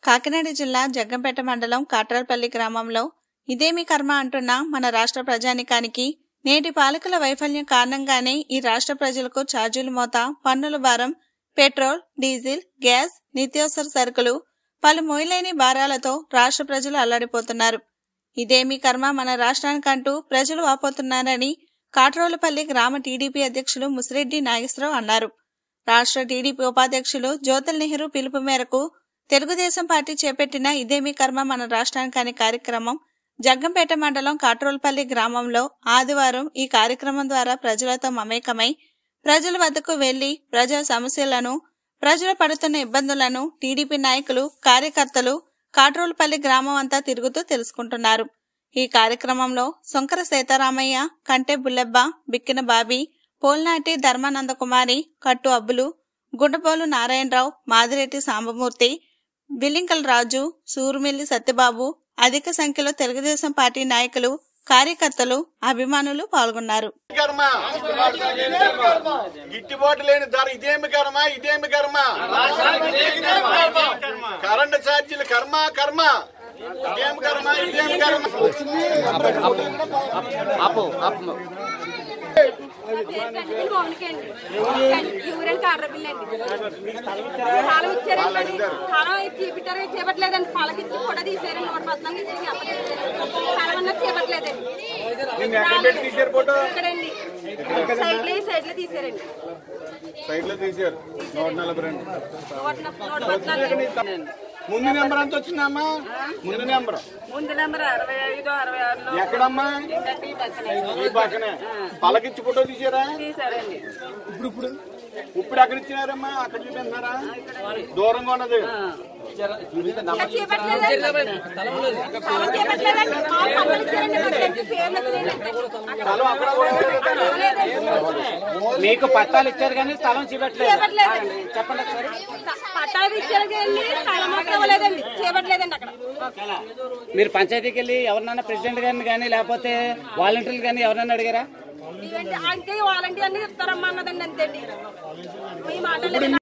కాకినాడ జిల్లా జగ్గంపేట మండలం కాట్రాల్పల్లి గ్రామంలో ఇదేమి కర్మ అంటున్న మన రాష్ట్ర ప్రజానికానికి నేటి పాలకుల వైఫల్యం కారణంగానే ఈ రాష్ట్ర ప్రజలకు ఛార్జీల మోత పన్నుల భారం పెట్రోల్ డీజిల్ గ్యాస్ నిత్యావసర సరుకులు పలు మోయలేని భారాలతో రాష్ట్ర ప్రజలు అల్లాడిపోతున్నారు ఇదేమి కర్మ మన రాష్ట్రానికంటూ ప్రజలు వాపోతున్నారని కాట్రోలపల్లి గ్రామ టీడీపీ అధ్యక్షులు ముసిరెడ్డి నాగేశ్వరరావు అన్నారు రాష్ట్ర టీడీపీ ఉపాధ్యక్షులు జ్యోతుల్ నెహ్రూ పిలుపు మేరకు తెలుగుదేశం పార్టీ చేపట్టిన ఇదేమి కర్మ మన రాష్ట్రానికి అనే కార్యక్రమం జగ్గంపేట మండలం కాట్రోల్పల్లి గ్రామంలో ఆదివారం ఈ కార్యక్రమం ద్వారా ప్రజలతో మమేకమై ప్రజల వద్దకు వెళ్లి ప్రజా సమస్యలను ప్రజలు పడుతున్న ఇబ్బందులను టీడీపీ నాయకులు కార్యకర్తలు కాట్రోల్పల్లి గ్రామం అంతా తిరుగుతూ తెలుసుకుంటున్నారు ఈ కార్యక్రమంలో శంకర సీతారామయ్య కంటె బుల్లెబ్బ బిక్కిన బాబీ పోల్నాటి ధర్మానంద కుమారి కట్టు అబ్బులు గుండపోలు నారాయణరావు మాదిరెడ్డి సాంబమూర్తి బిల్లింకల్ రాజు సూరుమిల్లి సత్యబాబు అధిక సంఖ్యలో తెలుగుదేశం పార్టీ నాయకులు కార్యకర్తలు అభిమానులు పాల్గొన్నారు కర్మ గిట్టుబాటు లేని ధర ఇదేమి కర్మ ఇదేమి కర్మ కరెంటు ఛార్జీలు కర్మ కర్మ ఇదేమి కర్మ ఇదేమి కర్మ యూరిన్ కార్డు బిల్ అండి కాలం ఇచ్చారండి కాలం చేపట్టారు చేపట్టలేదండి పాలకిచ్చి కూడా తీసారండి నూట పద్నాలుగు ఇచ్చి కాలం అన్నది చేపట్టలేదండి ఎక్కడ పెట్టి తీశారు ఫోటో ఇక్కడండి సైడ్లో సైడ్లో తీసారండి సైడ్ లో తీశారు నూట నలభై రెండు నూట నూట పద్నాలుగు ముందు నెంబర్ ఎంత వచ్చిందమ్మా ముందు నెంబర్ ముందు నెంబర్ అరవై ఐదు అరవై ఆరులో ఎక్కడమ్మా ఏంటంటే ఈ పక్కన ఈ పక్కనే పలకిచ్చి ఫోటో తీసారా తీసారండి ఇప్పుడు ఎక్కడ ఇచ్చినారమ్మా అక్కడ చూపిస్తున్నారా దూరంగా ఉన్నది ఇంకా చేపట్టలేదండి కాలం చేపట్టలేదండి కాలం పక్కన ఇచ్చారండి మాకు పేర్లు వచ్చినాయండి. స్థలం అక్కడ కూడా ఉంది. మీకు పట్టాలు ఇచ్చారు కానీ స్థలం చూపెట్టలేదు చేపట్టలేదండి చెప్పండి ఒకసారి పట్టాలు ఇచ్చారు కానీ స్థలం మాత్రం ఇవ్వలేదండి చేపట్టలేదండి అక్కడ మీరు పంచాయతీకి వెళ్ళి ఎవరినైనా ప్రెసిడెంట్ గారిని కానీ లేకపోతే వాలంటీర్లు కానీ ఎవరైనా అడిగారా ఇదేంటి అంటే వాలంటీర్ అన్ని ఇస్తారమ్మా అన్నదండి అంతే అండి మీ మాటలు